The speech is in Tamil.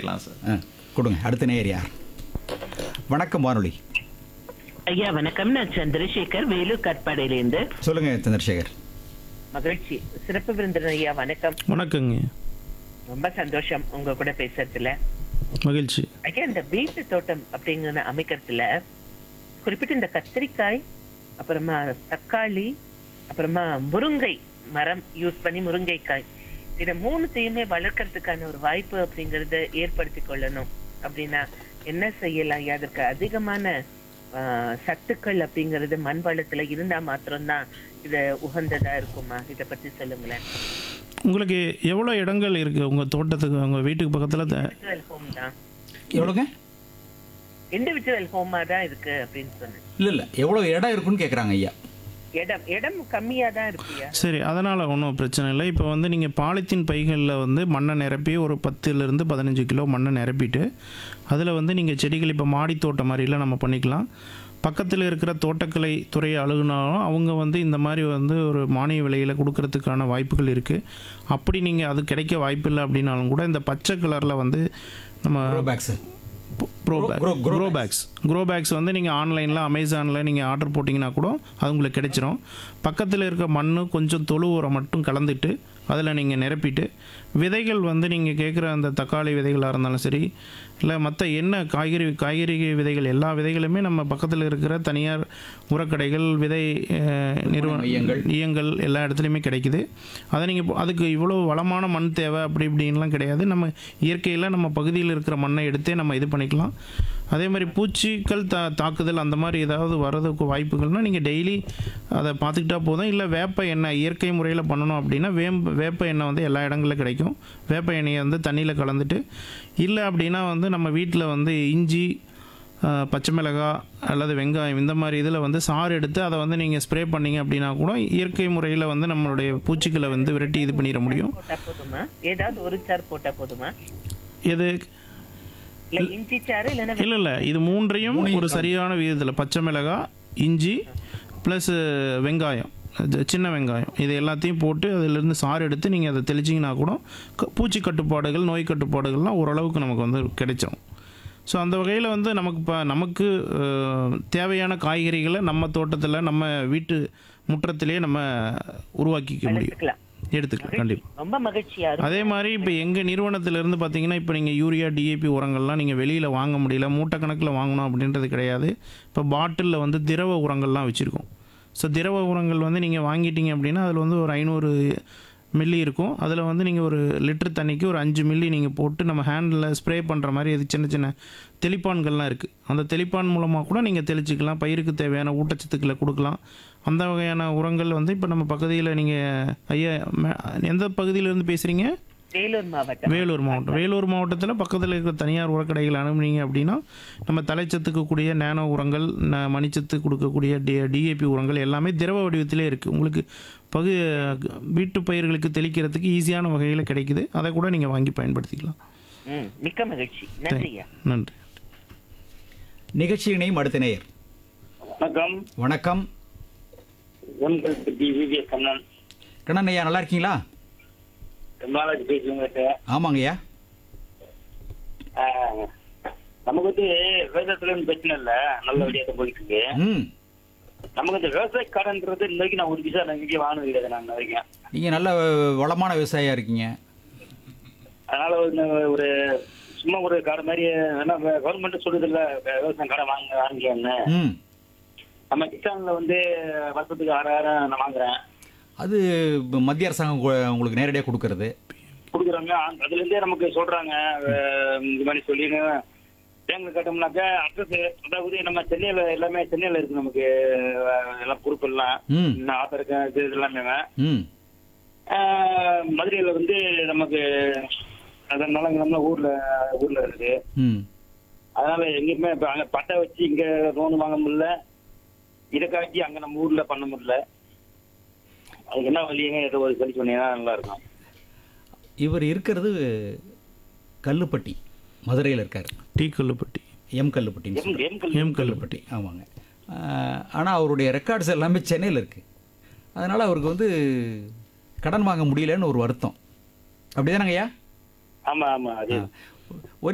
பண்ணிடலாம் சார் ஆ, கொடுங்க அடுத்த நேயர் யார் வணக்கம் வானொலி ஐயா வணக்கம் நான் சந்திரசேகர் வேலூர் கட்பாடியிலேருந்து சொல்லுங்க சந்திரசேகர் மகிழ்ச்சி சிறப்பு விருந்தினர் ஐயா வணக்கம் வணக்கங்க ரொம்ப சந்தோஷம் உங்க கூட பேசுறதுல மகிழ்ச்சி ஐயா இந்த வீட்டு தோட்டம் அப்படிங்கிற அமைக்கிறதுல குறிப்பிட்ட இந்த கத்திரிக்காய் அப்புறமா தக்காளி அப்புறமா முருங்கை மரம் யூஸ் பண்ணி முருங்கைக்காய் இத மூணுத்தையுமே வளர்க்கறதுக்கான ஒரு வாய்ப்பு அப்படிங்கறத ஏற்படுத்தி கொள்ளணும் அப்படின்னா என்ன செய்யலாம் ஐயா அதற்கு அதிகமான ஆஹ், சத்துக்கள் அப்படிங்கறது மண் வளத்துல இருந்தா மாத்திரம்தான் இது உகந்ததா இருக்குமா இத பத்தி சொல்லுங்களேன் உங்களுக்கு எவ்வளோ இடங்கள் இருக்குது உங்கள் தோட்டத்துக்கு உங்கள் வீட்டுக்கு பக்கத்தில் இண்டிவிஜுவல் ஹோம் தான் எவ்வளோங்க இண்டிவிஜுவல் ஹோமா தான் இருக்கு அப்படின்னு சொன்னேன் இல்லை இல்லை எவ்வளோ இடம் இருக்குன்னு கேட்குறாங்க ஐயா இடம் இடம் கம்மியா தான் இருப்பியா சரி அதனால் ஒன்றும் பிரச்சனை இல்லை இப்போ வந்து நீங்கள் பாலித்தீன் பைகளில் வந்து மண்ணை நிரப்பி ஒரு பத்துலேருந்து பதினஞ்சு கிலோ மண்ணை நிரப்பிட்டு அதில் வந்து நீங்கள் செடிகள் இப்போ மாடி தோட்டம் மாதிரிலாம் நம்ம பண்ணிக்கலாம் பக்கத்தில் இருக்கிற தோட்டக்கலை துறையை அழுகுனாலும் அவங்க வந்து இந்த மாதிரி வந்து ஒரு மானிய விலையில் கொடுக்கறதுக்கான வாய்ப்புகள் இருக்குது அப்படி நீங்கள் அது கிடைக்க வாய்ப்பில்லை அப்படின்னாலும் கூட இந்த பச்சை கலரில் வந்து நம்ம grow bags grow Grow- bag grow- grow grow bags grow bags வந்து நீங்கள் ஆன்லைனில் அமேசானில் நீங்கள் ஆர்டர் போட்டிங்கன்னா கூட அது உங்களுக்கு கிடைச்சிரும் பக்கத்தில் இருக்க மண் கொஞ்சம் தொழு உரம் மட்டும் கலந்துட்டு அதில் நீங்கள் நிரப்பிட்டு விதைகள் வந்து நீங்கள் கேட்குற அந்த தக்காளி விதைகளாக இருந்தாலும் சரி இல்லை மற்ற என்ன காய்கறி காய்கறி விதைகள் எல்லா விதைகளுமே நம்ம பக்கத்தில் இருக்கிற தனியார் உரக்கடைகள் விதை அஹ், நிறுவன மையங்கள். மையங்கள் எல்லா இடத்துலையுமே கிடைக்குது அதை நீங்கள் அதுக்கு இவ்வளோ வளமான மண் தேவை அப்படி இப்படின்லாம் கிடையாது நம்ம இயற்கையில் நம்ம பகுதியில் இருக்கிற மண்ணை எடுத்தே நம்ம இது பண்ணிக்கலாம் அதே மாதிரி பூச்சிகள் தா தாக்குதல் அந்த மாதிரி ஏதாவது வர்றதுக்கு வாய்ப்புகள்னால் நீங்கள் டெய்லி அதை பார்த்துக்கிட்டா போதும் இல்லை வேப்ப எண்ணெய் இயற்கை முறையில் பண்ணணும் அப்படின்னா வேம்ப வேப்ப எண்ணெய் வந்து எல்லா இடங்களிலும் கிடைக்கும் வேப்ப எண்ணெயை வந்து தண்ணியில் கலந்துட்டு இல்லை அப்படின்னா வந்து நம்ம வீட்டில் வந்து இஞ்சி ஆஹ், பச்சை மிளகாய் அல்லது வெங்காயம் இந்த மாதிரி இதில் வந்து சாறு எடுத்து அதை வந்து நீங்கள் ஸ்ப்ரே பண்ணீங்க அப்படின்னா கூட இயற்கை முறையில் வந்து நம்மளுடைய பூச்சிகளை வந்து விரட்டி இது பண்ணிட முடியும் போட்டா போதுமா ஏதாவது ஒரு சார் போட்டா போதுமா இது இல்ல இஞ்சி சாறு இல்லைன்னா இல்லை இல்லை இது மூன்றையும் ஒரு சரியான விதத்தில் பச்சை மிளகாய் இஞ்சி ப்ளஸ் வெங்காயம் இது சின்ன வெங்காயம் இது எல்லாத்தையும் போட்டு அதிலிருந்து சாறு எடுத்து நீங்கள் அதை தெளிச்சிங்கன்னா கூட க- பூச்சி கட்டுப்பாடுகள் நோய் கட்டுப்பாடுகள்லாம் ஓரளவுக்கு நமக்கு வந்து கிடைச்சிரும் ஸோ அந்த வகையில் வந்து நமக்கு இப்போ நமக்கு அஹ், தேவையான காய்கறிகளை நம்ம தோட்டத்தில் நம்ம வீட்டு முற்றத்திலே நம்ம உருவாக்கிக்க முடியும் எடுத்துக்கலாம் எடுத்துக்கலாம் கண்டிப்பாக ரொம்ப மகிழ்ச்சியா இருக்கும் அதே மாதிரி இப்போ எங்கள் நிறுவனத்திலேருந்து பார்த்தீங்கன்னா இப்போ நீங்கள் யூரியா டிஏபி உரங்கள்லாம் நீங்கள் வெளியில் வாங்க முடியல மூட்டை கணக்கில் வாங்கணும் அப்படின்றது கிடையாது இப்போ பாட்டிலில் வந்து திரவ உரங்கள்லாம் வச்சுருக்கோம் ஸோ திரவ உரங்கள் வந்து நீங்கள் வாங்கிட்டீங்க அப்படின்னா அதில் வந்து ஒரு ஐநூறு மில்லி இருக்கும் அதில் வந்து நீங்கள் ஒரு லிட்டர் தண்ணிக்கு ஒரு அஞ்சு மில்லி நீங்கள் போட்டு நம்ம ஹேண்டில் ஸ்ப்ரே பண்ணுற மாதிரி அது சின்ன சின்ன தெளிப்பான்கள்லாம் இருக்குது அந்த தெளிப்பான் மூலமாக கூட நீங்கள் தெளிச்சிக்கலாம் பயிருக்கு தேவையான ஊட்டச்சத்துக்களை கொடுக்கலாம் அந்த வகையான உரங்கள் வந்து இப்போ நம்ம பகுதியில் நீங்கள் ஐயா மே- எந்த பகுதியிலேருந்து பேசுகிறீங்க வேலூர் மாவட்டம் வேலூர் மாவட்டம் வேலூர் மாவட்டத்தில் பக்கத்தில் இருக்கிற தனியார் உரக்கடைகள் அனுப்புனீங்க அப்படின்னா நம்ம தலைச்சத்துக்கு கூடிய நேனோ உரங்கள் ந- மணிச்சத்து கொடுக்கக்கூடிய டி டிஏபி உரங்கள் எல்லாமே திரவ வடிவத்திலே இருக்குது உங்களுக்கு பகு வீட்டு பயிர்களுக்கு தெளிக்கிறதுக்கு ஈஸியான வகையில் கிடைக்குது அதை கூட நீங்கள் வாங்கி பயன்படுத்திக்கலாம் ம், மிக்க மகிழ்ச்சி நன்றியா நன்றி நிகழ்ச்சியினையும் அடுத்த நேயர் வணக்கம் வணக்கம் ஒன்கள் பற்றி விவிஎஸ் கண்ணன் கண்ணன் ஐயா நல்லா இருக்கீங்களா ரொம்ப நாளாச்சு பேசி உங்ககிட்ட ஆமாங்க ஐயா ஆஹ், நமக்கு வந்து விவசாயத்துல ஒண்ணும் பிரச்சனை இல்ல நல்ல வழியாக போயிட்டு இருக்கு ம் நமக்கு இந்த விவசாய கடன்ன்றது இந்த வரைக்கும் நான் ஒரு பைசா நான் இங்கே வாங்கினது கிடையாது நான் இன்ன வரைக்கும் நீங்கள் நல்ல வளமான விவசாயியா இருக்கீங்க அதனால வந்து ஒரு சும்மா ஒரு கடை மாதிரி ஏன்னா கவர்மெண்ட் சொல்லுது இல்ல விவசாயம் கடை வாங்க வாங்கிக்கன்னு ம் நம்ம கிசான்ல வந்து வருஷத்துக்கு ஆறாயிரம் நான் வாங்குறேன் அது மத்திய அரசாங்கம் கு- உங்களுக்கு நேரடியாக கொடுக்கறது கொடுக்குறாங்க அந்த- அதுல இருந்தே நமக்கு சொல்றாங்க அஹ், இந்த மாதிரி சொல்லின்னு பேங்க்ல கட்டோம்னாக்க அட்ரஸ் அதாவது நம்ம சென்னையில எல்லாமே சென்னையில இருக்கு நமக்கு அஹ், எல்லாம் பொறுப்பு எல்லாம் ம் இன்னும் ஆதார் கார்டு இது எல்லாமே ம் அஹ், மதுரையில வந்து நமக்கு அதனால நம்ம ஊர்ல ஊர்ல இருக்கு ம் அதனால எங்கேயுமே இப்ப அங்க பட்டை வச்சு இங்க லோன் வாங்க முடியல இதை காட்டி அங்க நம்ம ஊர்ல பண்ண முடியல அதுக்கு என்ன வழியுங்க ஏதோ ஒரு சொல்லி சொன்னீங்கன்னா நல்லா இருக்கும் இவர் இருக்கிறது கல்லுப்பட்டி மதுரையில் இருக்கார் டீ கல்லுப்பட்டி எம் கல்லுப்பட்டின்னு எம் எம் கல்வி எம் கல்லுப்பட்டி ஆமாங்க ஆனால் அவருடைய ரெக்கார்ட்ஸ் எல்லாமே சென்னையில் இருக்குது அதனால் அவருக்கு வந்து கடன் வாங்க முடியலன்னு ஒரு வருத்தம் அப்படிதானங்க ஐயா ஆமா ஆமா அது ஒரே